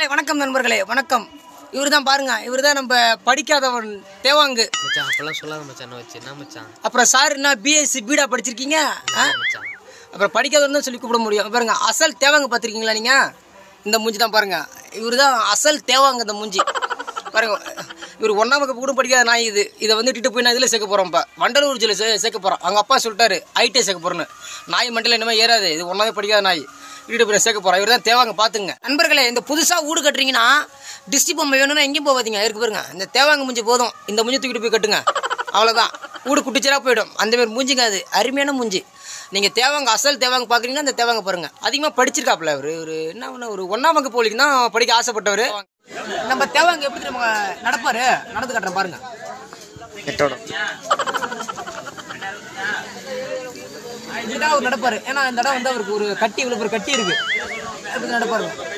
வணக்கம் நண்பர்களே வணக்கம் இவர் தான் பாருங்க இவர் தான் நம்ம படிக்காதவன் தேவாங்கு மச்சான் அப்பெல்லாம் சொல்லாத மச்சான் என்ன வச்சு என்ன மச்சான் அப்புறம் சார் என்ன பிஎஸ்சி பீடா படிச்சிருக்கீங்க ஆ? மச்சான் அப்புறம் படிக்காதவன் தான் சொல்லி கூப்பிட முடியும் பாருங்க அசல் தேவாங்க பார்த்துருக்கீங்களா நீங்க இந்த மூஞ்சி தான் பாருங்க இவர் தான் அசல் தேவாங்க இந்த மூஞ்சி பாருங்க இவர் ஒன்றாம் வகுப்பு கூட படிக்காத நாய் இது இதை வந்து இட்டுட்டு போய் நான் இதில் சேர்க்க போகிறோம் இப்போ வண்டலூர் ஜில்ல சே சேர்க்க போகிறோம் அவங்க அப்பா சொல்லிட்டாரு ஐடிஐ சேர்க்க போகிறேன்னு நாய் மண்டல இனிமேல் ஏறாது இது ஒன்றாவே படிக்காத நாய் இட்டுட்டு போய் நான் சேர்க்க போகிறோம் இவர் தான் தேவாங்க பார்த்துங்க நண்பர்களே இந்த புதுசாக வீடு கட்டுறீங்கன்னா டிஸ்டி பொம்மை வேணும்னா எங்கேயும் போகாதீங்க இருக்கு பாருங்க இந்த தேவாங்க மூஞ்சி போதும் இந்த மூஞ்சி தூக்கிட்டு போய் கட்டுங்க அவ்வளோதான் வீடு குட்டிச்சரா போயிடும் அந்த மாதிரி மூஞ்சிங்க அது அருமையான மூஞ்சி நீங்கள் தேவாங்க அசல் தேவாங்க பார்க்குறீங்கன்னா அந்த தேவாங்க பாருங்க அதிகமாக படிச்சிருக்காப்புல அவர் ஒரு என்ன ஒன்று ஒரு ஒன்றாம் வகுப்பு போலிக்கு தான் படிக்க ஆசைப்பட்டவர் நம்ம தேவாங்க எப்படி தெரியுமா நடப்பாரு நடந்து காட்டுறேன் பாருங்க இதுதான் அவர் நடப்பாரு ஏன்னா இந்த இடம் வந்து அவருக்கு ஒரு கட்டி இவ்வளோ ஒரு கட்டி இருக்கு எப்படி நடப்பாரு